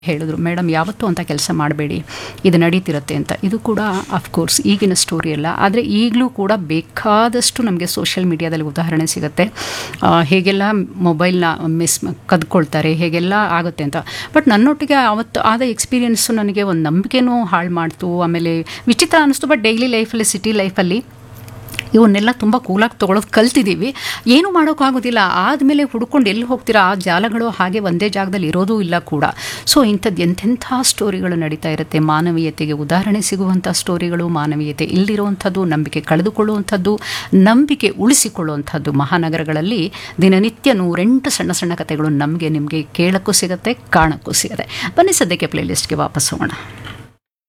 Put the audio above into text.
ಹೇಳಿದ್ರು ಮೇಡಮ್ ಯಾವತ್ತೂ ಅಂತ ಕೆಲಸ ಮಾಡಬೇಡಿ ಇದು ನಡೀತಿರುತ್ತೆ ಅಂತ ಇದು ಕೂಡ ಅಫ್ಕೋರ್ಸ್ ಈಗಿನ ಸ್ಟೋರಿ ಅಲ್ಲ ಆದರೆ ಈಗಲೂ ಕೂಡ ಬೇಕಾದಷ್ಟು ನಮಗೆ ಸೋಷಿಯಲ್ ಮೀಡಿಯಾದಲ್ಲಿ ಉದಾಹರಣೆ ಸಿಗುತ್ತೆ ಆ, ಹೇಗೆಲ್ಲ ಮೊಬೈಲ್ನ ಮಿಸ್ ಕದ್ಕೊಳ್ತಾರೆ ಹೇಗೆಲ್ಲ ಆಗುತ್ತೆ ಅಂತ ಬಟ್ ನನ್ನೊಟ್ಟಿಗೆ ಅವತ್ತು ಆದ ಎಕ್ಸ್ಪೀರಿಯನ್ಸು ನನಗೆ ಒಂದು ನಂಬಿಕೆನೂ ಹಾಳು ಮಾಡ್ತು ಆಮೇಲೆ ವಿಚಿತ್ರ ಅನ್ನಿಸ್ತು ಬಟ್ ಡೈಲಿ ಲೈಫಲ್ಲಿ ಸಿಟಿ ಲೈಫಲ್ಲಿ ಇವನ್ನೆಲ್ಲ ತುಂಬ ಕೂಲಾಗಿ ತೊಗೊಳೋದು ಕಲ್ತಿದ್ದೀವಿ ಏನು ಮಾಡೋಕ್ಕಾಗೋದಿಲ್ಲ ಆದಮೇಲೆ ಹುಡ್ಕೊಂಡು ಎಲ್ಲಿ ಹೋಗ್ತೀರಾ ಆ ಜಾಲಗಳು ಹಾಗೆ ಒಂದೇ ಜಾಗದಲ್ಲಿ ಇರೋದೂ ಇಲ್ಲ ಕೂಡ ಸೊ ಇಂಥದ್ದು ಎಂತೆಂಥ ಸ್ಟೋರಿಗಳು ನಡೀತಾ ಇರುತ್ತೆ ಮಾನವೀಯತೆಗೆ ಉದಾಹರಣೆ ಸಿಗುವಂಥ ಸ್ಟೋರಿಗಳು ಮಾನವೀಯತೆ ಇಲ್ಲಿರುವಂಥದ್ದು ನಂಬಿಕೆ ಕಳೆದುಕೊಳ್ಳುವಂಥದ್ದು ನಂಬಿಕೆ ಉಳಿಸಿಕೊಳ್ಳುವಂಥದ್ದು ಮಹಾನಗರಗಳಲ್ಲಿ ದಿನನಿತ್ಯ ನೂರೆಂಟು ಸಣ್ಣ ಸಣ್ಣ ಕಥೆಗಳು ನಮಗೆ ನಿಮಗೆ ಕೇಳೋಕ್ಕೂ ಸಿಗುತ್ತೆ ಕಾಣೋಕ್ಕೂ ಸಿಗುತ್ತೆ ಬನ್ನಿ ಸದ್ಯಕ್ಕೆ ಪ್ಲೇಲಿಸ್ಟ್ಗೆ ವಾಪಸ್ ಹೋಗೋಣ